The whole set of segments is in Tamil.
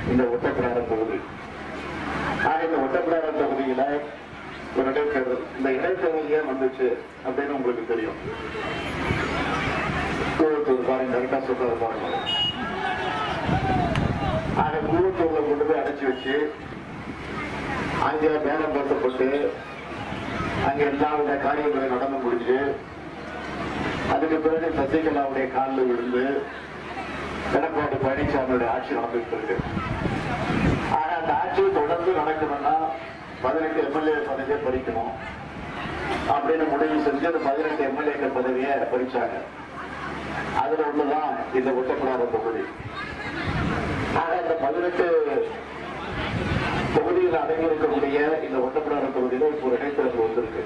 இந்த ஒட்டப்பிடார தொகுதி ஆக இந்த ஒட்டப்பிடார தொகுதியில ஒரு இடைத்தேர்தல் இந்த இடைத்தேர்தல் ஏன் வந்துச்சு அப்படின்னு உங்களுக்கு தெரியும் கூவத்தூர் பாருங்க கரெக்டா சொல்றது பாருங்க ஆக கூவத்தூர்ல கொண்டு போய் அடைச்சு வச்சு அங்க பேரம் பேசப்பட்டு அங்க எல்லா வித காரியங்களும் நடந்து முடிஞ்சு அதுக்கு பிறகு சசிகலாவுடைய காலில் விழுந்து எடப்பாடி பழனிசாமியுடைய ஆட்சி நடந்துட்டு இருக்கு ஆனா அந்த ஆட்சி தொடர்ந்து நடக்கணும்னா பதினெட்டு எம்எல்ஏ பதவியை பறிக்கணும் அப்படின்னு முடிவு செஞ்சு அந்த பதினெட்டு எம்எல்ஏக்கள் பதவியை பறிச்சாங்க அதுல ஒண்ணுதான் இந்த ஒட்டப்பிடாத தொகுதி ஆக இந்த பதினெட்டு தொகுதியில் அடங்கி இருக்கக்கூடிய இந்த ஒட்டப்பிடாத தொகுதியில இப்போ ஒரு இடைத்தேர்தல் வந்திருக்கு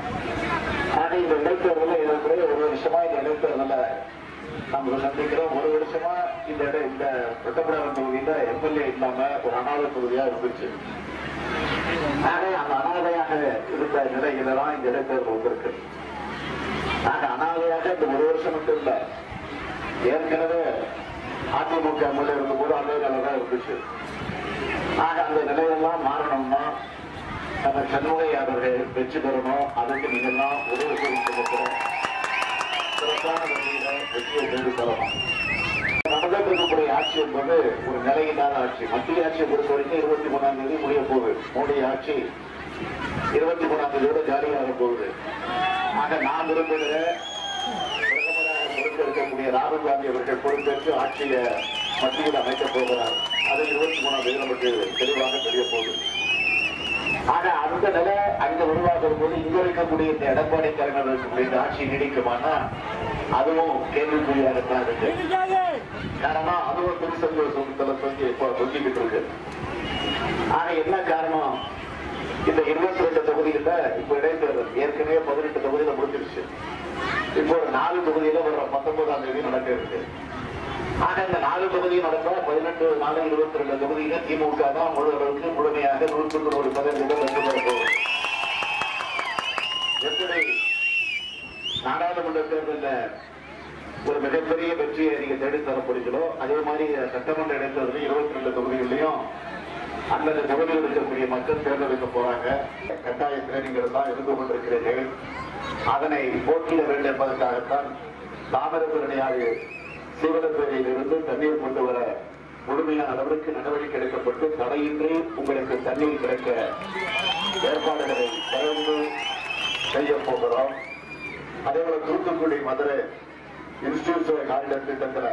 ஆனா இந்த இடைத்தேர்தல ஏறக்குறைய ஒரு வருஷமா இந்த இடைத்தேர்தல நம்ம சந்திக்கிறோம் ஒரு வருஷமா இந்த இட- இந்த ஒட்டப்பிடாத தொகுதியில எம்எல்ஏ இல்லாம ஒரு அனாதை தொகுதியா இருந்துச்சு ஆக அந்த அனாதையாக இருந்த நிலையில தான் இந்த இடைத்தேர்தல் வந்திருக்கு ஆக அனாதையாக இந்த ஒரு வருஷம் மட்டும் இல்ல ஏற்கனவே அதிமுக எம்எல்ஏ இருந்தபோது அதே நிலை தான் இருந்துச்சு ஆக அந்த நிலையெல்லாம் மாறணும்னா நம்ம சண்முகை அவர்கள் வெற்றி பெறணும் அதுக்கு நீங்க எல்லாம் உதவி செய்து கொடுக்கிறோம் சிறப்பான வழியில வெற்றியை தேடி தரணும் நடந்துட்டு இருக்கக்கூடிய ஆட்சி என்பது ஒரு நிலையில்லாத ஆட்சி மத்திய ஆட்சியை பொறுத்த வரைக்கும் இருபத்தி மூணாம் தேதி முடிய போகுது மோடி ஆட்சி இருபத்தி மூணாம் தேதியோட ஜாலியாக போகுது ஆக நான் விரும்புகிற பிரதமராக பொறுப்பேற்கக்கூடிய ராகுல் காந்தி அவர்கள் பொறுப்பேற்று ஆட்சியை மத்தியில் அமைக்கப் போகிறார் அது இருபத்தி மூணாம் தேதி நமக்கு தெளிவாக தெரிய போகுது ஆனா அந்த நிலை அங்க உருவாகும் போது இங்க இருக்கக்கூடிய இந்த எடப்பாடி தலைவர் இருக்கக்கூடிய இந்த ஆட்சி நீடிக்குமானா அதுவும் கேள்விக்குறியாகத்தான் இருக்கு காரணம் அதுவும் திருச்செந்தூர் சுமத்தல தொங்கி இப்போ தொங்கிக்கிட்டு இருக்கு ஆனா என்ன காரணம் இந்த இருபத்தி ரெண்டு தொகுதியில இப்ப இடைத்தேர்தல் ஏற்கனவே பதினெட்டு தொகுதியில முடிஞ்சிருச்சு இப்போ ஒரு நாலு தொகுதியில வர பத்தொன்பதாம் தேதி நடக்க இருக்கு ஆக இந்த நாலு தொகுதியும் நடந்தா பதினெட்டு நாலு இருபத்தி ரெண்டு தொகுதியில திமுக தான் முழு அளவுக்கு முழுமையாக நூற்றுக்கு நூறு சதவீதம் வெற்றி பெற போகுது எப்படி நாடாளுமன்ற தேர்தலில் ஒரு மிகப்பெரிய வெற்றியை நீங்க தேடி தரப்படுகிறோ அதே மாதிரி சட்டமன்ற இடைத்தேர்தல் இருபத்தி ரெண்டு தொகுதிகளிலையும் அந்தந்த தொகுதியில் இருக்கக்கூடிய மக்கள் தேர்ந்தெடுக்க போறாங்க கட்டாயத்தில் நீங்கள் எல்லாம் இருந்து கொண்டிருக்கிறீர்கள் அதனை போட்டியிட வேண்டும் என்பதற்காகத்தான் தாமிரபரணியாக சீவனப்பேரியில் இருந்து தண்ணீர் கொண்டு வர முழுமையான அளவிற்கு நடவடிக்கை எடுக்கப்பட்டு தடையின்றி உங்களுக்கு தண்ணீர் கிடைக்க ஏற்பாடுகளை தொடர்ந்து செய்ய போகிறோம் அதே போல தூத்துக்குடி மதுரை இன்ஸ்டிடியூட் காரிடார் திட்டத்தில்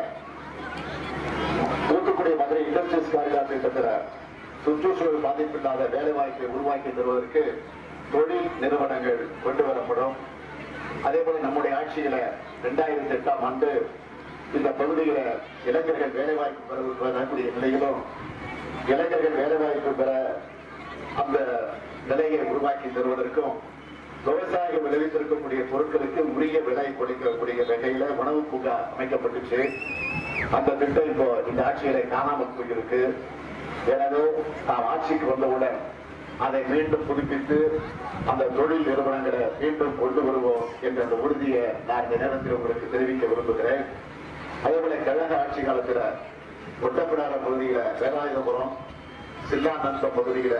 தூத்துக்குடி மதுரை இண்டஸ்ட்ரீஸ் காரிடார் திட்டத்தில் சுற்றுச்சூழல் பாதிப்பில்லாத வேலை வாய்ப்பை உருவாக்கி தருவதற்கு தொழில் நிறுவனங்கள் கொண்டு வரப்படும் அதே போல நம்முடைய ஆட்சியில இரண்டாயிரத்தி எட்டாம் ஆண்டு இந்த பகுதியில இளைஞர்கள் வேலை வாய்ப்பு பெற பெறக்கூடிய நிலையிலும் இளைஞர்கள் வேலை வாய்ப்பு பெற அந்த நிலையை உருவாக்கி தருவதற்கும் விவசாயிகள் விளைவித்திருக்கக்கூடிய பொருட்களுக்கு உரிய விலை கொடுக்கக்கூடிய வகையில உணவு பூங்கா அமைக்கப்பட்டுச்சு அந்த திட்டம் இப்போ இந்த ஆட்சியில காணாமல் போயிருக்கு எனவே நாம் ஆட்சிக்கு வந்தவுடன் அதை மீண்டும் புதுப்பித்து அந்த தொழில் நிறுவனங்களை மீண்டும் கொண்டு வருவோம் என்ற அந்த உறுதியை நான் இந்த நேரத்தில் உங்களுக்கு தெரிவிக்க விரும்புகிறேன் அதே போல கழக ஆட்சி காலத்துல ஒட்டப்பிடார பகுதியில வேலாயுதபுரம் சில்லாநந்தம் பகுதியில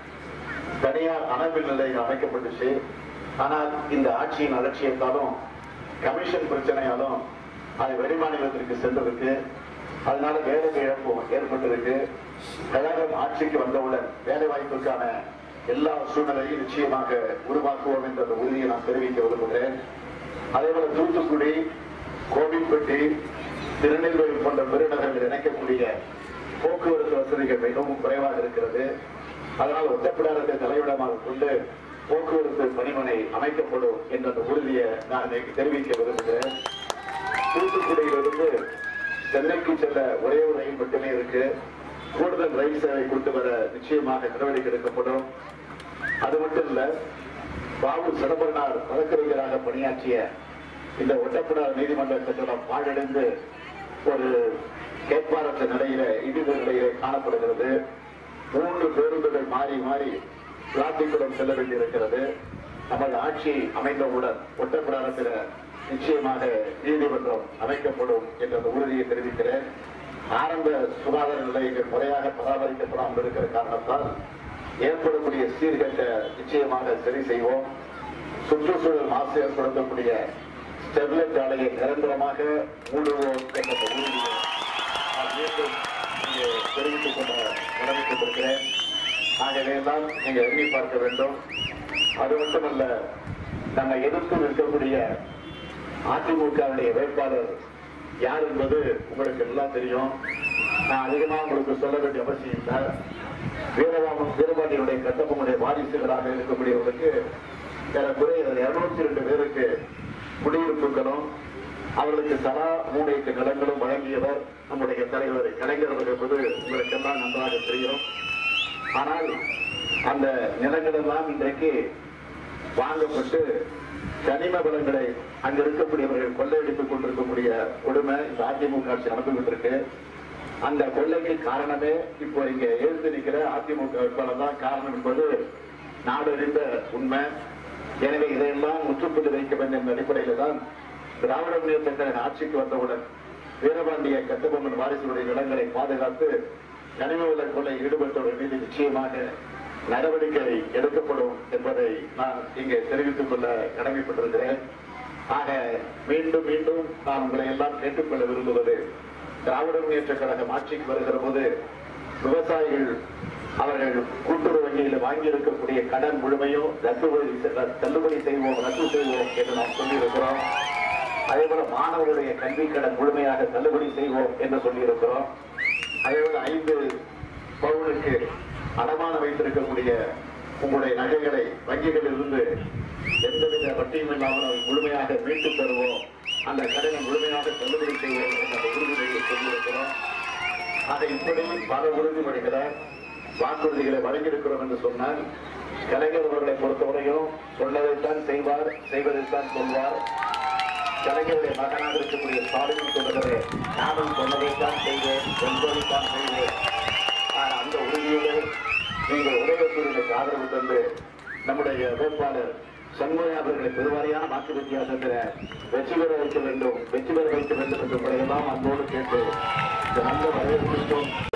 தனியார் அனல்மின் நிலையம் அமைக்கப்பட்டுச்சு ஆனால் இந்த ஆட்சியின் அலட்சியத்தாலும் கமிஷன் பிரச்சனையாலும் அது வெளிமாநிலத்திற்கு சென்றிருக்கு அதனால வேலை இழப்பும் ஏற்பட்டிருக்கு கழகம் ஆட்சிக்கு வந்தவுடன் வேலை வாய்ப்புக்கான எல்லா சூழ்நிலையும் நிச்சயமாக உருவாக்குவோம் என்ற அந்த உறுதியை நான் தெரிவிக்க விரும்புகிறேன் அதே போல தூத்துக்குடி கோவில்பட்டி திருநெல்வேலி போன்ற பெருநகரங்கள் இணைக்கக்கூடிய போக்குவரத்து வசதிகள் மிகவும் குறைவாக இருக்கிறது அதனால் ஒத்தப்பிடாரத்தை தலைவிடமாக கொண்டு போக்குவரத்து பணிமனை அமைக்கப்படும் என்ற அந்த உறுதியை நான் இன்னைக்கு தெரிவிக்க விரும்புகிறேன் தூத்துக்குடியிலிருந்து சென்னைக்கு செல்ல ஒரே ஒரு ரயில் மட்டுமே இருக்கு கூடுதல் ரயில் சேவை கொண்டு வர நிச்சயமாக நடவடிக்கை எடுக்கப்படும் அது மட்டும் இல்ல பாபு சிதம்பரனார் வழக்கறிஞராக பணியாற்றிய இந்த ஒட்டப்பிடார் நீதிமன்ற கட்டணம் பாழடைந்து ஒரு கேட்பாரற்ற நிலையில இடிவு நிலையில காணப்படுகிறது மூன்று பேருந்துகள் மாறி மாறி பிளாட்டிக்குளம் செல்ல வேண்டியிருக்கிறது நமது ஆட்சி அமைந்தவுடன் ஒட்டப்பிடாரத்தில் நிச்சயமாக நீதிமன்றம் அமைக்கப்படும் என்ற அந்த உறுதியை தெரிவிக்கிறேன் ஆரம்ப சுகாதார நிலையங்கள் முறையாக பராமரிக்கப்படாமல் இருக்கிற காரணத்தால் ஏற்படக்கூடிய சீர்கட்ட நிச்சயமாக சரி செய்வோம் சுற்றுச்சூழல் மாசு ஏற்படுத்தக்கூடிய ஸ்டெர்லைட் ஆலையை நிரந்தரமாக மூடுவோம் என்ற உறுதியை நான் மீண்டும் இங்கே தெரிவித்துக் கொள்ள கடமைப்பட்டிருக்கிறேன் ஆகவே தான் நீங்க எண்ணி பார்க்க வேண்டும் அது மட்டுமல்ல நம்ம எதிர்த்து நிற்கக்கூடிய அதிமுகவுடைய வேட்பாளர் யார் என்பது உங்களுக்கு எல்லாம் தெரியும் நான் அதிகமா உங்களுக்கு சொல்ல வேண்டிய அவசியம் இல்லை வீரராமன் வீரபாண்டியனுடைய கட்டபொம்மனுடைய வாரிசுகளாக இருக்கக்கூடியவர்களுக்கு ஏறக்குறைய இருநூத்தி ரெண்டு பேருக்கு குடியிருப்புகளும் அவர்களுக்கு தலா மூணு ஏக்கர் நிலங்களும் வழங்கியவர் நம்முடைய தலைவர் கலைஞர் அவர்கள் என்பது உங்களுக்கு எல்லாம் நன்றாக தெரியும் ஆனால் அந்த நிலங்கள் எல்லாம் இன்றைக்கு வாங்கப்பட்டு கனிம வளங்களை அங்க இருக்கக்கூடியவர்கள் கொள்ளையடித்துக் கொண்டிருக்கக்கூடிய கொடுமை இந்த அதிமுக ஆட்சி நடந்து கொண்டிருக்கு அந்த கொள்ளைக்கு காரணமே இப்போ இங்க எழுந்து நிற்கிற அதிமுக வேட்பாளர் தான் காரணம் என்பது நாடறிந்த உண்மை எனவே இதையெல்லாம் முற்றுப்புள்ளி வைக்க வேண்டும் என்ற அடிப்படையில் தான் திராவிட முன்னேற்ற கழக ஆட்சிக்கு வந்தவுடன் வீரபாண்டிய கட்டபொம்மன் வாரிசுடைய நிலங்களை பாதுகாத்து கனிம வள கொள்ளை ஈடுபட்டவர்கள் மீது நிச்சயமாக நடவடிக்கை எடுக்கப்படும் என்பதை நான் இங்கே தெரிவித்துக் கொள்ள கடமைப்பட்டிருக்கிறேன் ஆக மீண்டும் மீண்டும் நான் உங்களை எல்லாம் கேட்டுக்கொள்ள விரும்புவது திராவிட முன்னேற்ற கழகம் ஆட்சிக்கு வருகிற போது விவசாயிகள் அவர்கள் கூட்டுறவு வங்கியில் வாங்கியிருக்கக்கூடிய கடன் முழுமையும் ரத்துபடி செ- தள்ளுபடி செய்வோம் ரத்து செய்வோம் என்று நாம் சொல்லியிருக்கிறோம் அதே போல மாணவர்களுடைய கல்வி கடன் முழுமையாக தள்ளுபடி செய்வோம் என்று சொல்லியிருக்கிறோம் அதே போல ஐந்து பவுனுக்கு அடமானம் வைத்திருக்கக்கூடிய உங்களுடைய நகைகளை வங்கிகளில் இருந்து எந்தவித வட்டியும் இல்லாமல் அதை முழுமையாக மீட்டு தருவோம் அந்த கடனை முழுமையாக தள்ளுபடி செய்வோம் என்ற அந்த உறுதிமொழியை சொல்லியிருக்கிறோம் அதை இப்படி பல உறுதிமொழிகளை வாக்குறுதிகளை வழங்கியிருக்கிறோம் என்று சொன்னால் கலைஞர் அவர்களை பொறுத்தவரையும் சொன்னதைத்தான் செய்வார் செய்வதைத்தான் சொல்வார் கலைஞருடைய மகனாக இருக்கக்கூடிய ஸ்டாலின் சொல்லுகிறே நானும் சொன்னதைத்தான் செய்வேன் என்பதைத்தான் செய்வேன் ஆனால் அந்த உறுதியோடு நீங்கள் உதயசூரியனுக்கு ஆதரவு தந்து நம்முடைய வேட்பாளர் சண்முக அவர்களை பெருவாரியான வாக்கு வித்தியாசத்தில் வெற்றி பெற வைக்க வேண்டும் வெற்றி பெற வைக்க வேண்டும் என்று முறையெல்லாம் அன்போடு கேட்டு இந்த நல்ல வரவேற்பிற்கும்